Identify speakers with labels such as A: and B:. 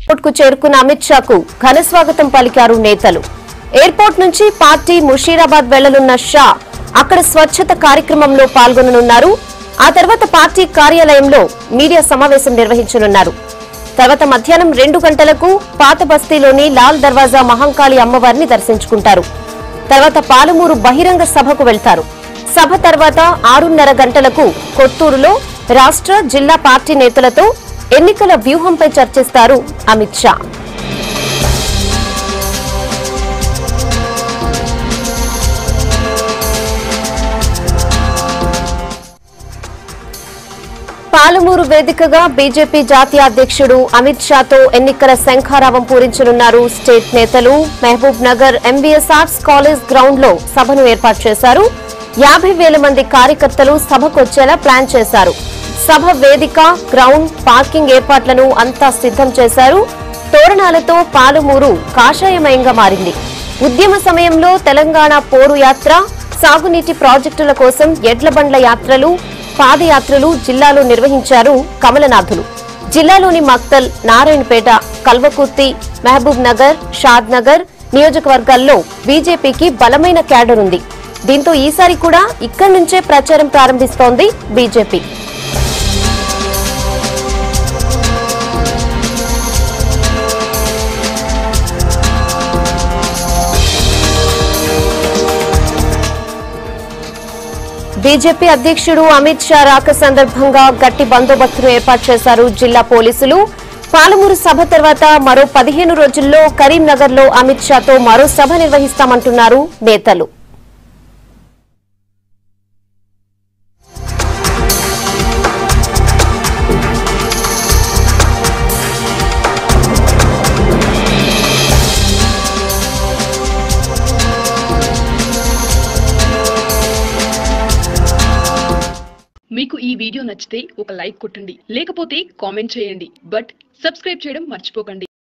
A: airport కు చేరుకున్న అమిత్ షాకు ఘన స్వాగతం పలికారు నేతలు ఎయిర్పోర్ట్ నుంచి పార్టీ ముషీరాబాద్ వెళ్లనున్న షా అక్కడ స్వచ్ఛత కార్యక్రమంలో పాల్గొననున్నారు ఆ తర్వాత పార్టీ కార్యాలయంలో మీడియా సమావేశం నిర్వహించనున్నారు తర్వాత మధ్యాహ్నం రెండు గంటలకు పాత బస్తీలోని లాల్ దర్వాజా మహంకాళి అమ్మవారిని దర్శించుకుంటారు తర్వాత పాలమూరు బహిరంగ సభకు వెళ్తారు సభ తర్వాత ఆరున్నర గంటలకు కొత్తూరులో రాష్ట్ర జిల్లా పార్టీ నేతలతో ఎన్నికల వ్యూహంపై చర్చిస్తారు అమిత్ షా పాలమూరు వేదికగా బీజేపీ జాతీయ అధ్యక్షుడు అమిత్ షాతో ఎన్నికల శంఖారావం పూరించనున్నారు స్టేట్ నేతలు Mahabubnagar MBS arts college ground లో సభను ఏర్పాటు చేశారు యాభై వేల మంది కార్యకర్తలు సభకు వచ్చేలా ప్లాన్ చేశారు సభ వేదిక గ్రౌండ్ పార్కింగ్ ఏర్పాట్లను అంతా సిద్ధం చేశారు తోరణాలతో పాలమూరు కాషాయమయంగా మారింది ఉద్యమ సమయంలో తెలంగాణ పోరు యాత్ర సాగునీటి ప్రాజెక్టుల కోసం ఎడ్ల బండ్ల యాత్రలు పాదయాత్రలు జిల్లాలో నిర్వహించారు కమలనాథులు జిల్లాలోని మక్తల్ నారాయణపేట కల్వకుర్తి మహబూబ్ నగర్ షాద్ నగర్ నియోజకవర్గాల్లో బీజేపీకి బలమైన క్యాడర్ ఉంది దీంతో ఈసారి కూడా ఇక్కడి నుంచే ప్రచారం ప్రారంభిస్తోంది బీజేపీ బీజేపీ అధ్యక్షుడు అమిత్ షా రాక సందర్భంగా గట్టి బందోబస్తును ఏర్పాటు చేశారు జిల్లా పోలీసులు పాలమూరు సభ తర్వాత మరో పదిహేను రోజుల్లో కరీంనగర్ లో అమిత్ షాతో మరో సభ నిర్వహిస్తామంటున్నారు నేతలు
B: మీకు ఈ వీడియో నచ్చితే ఒక లైక్ కొట్టండి లేకపోతే కామెంట్ చేయండి బట్ సబ్స్క్రైబ్ చేయడం మర్చిపోకండి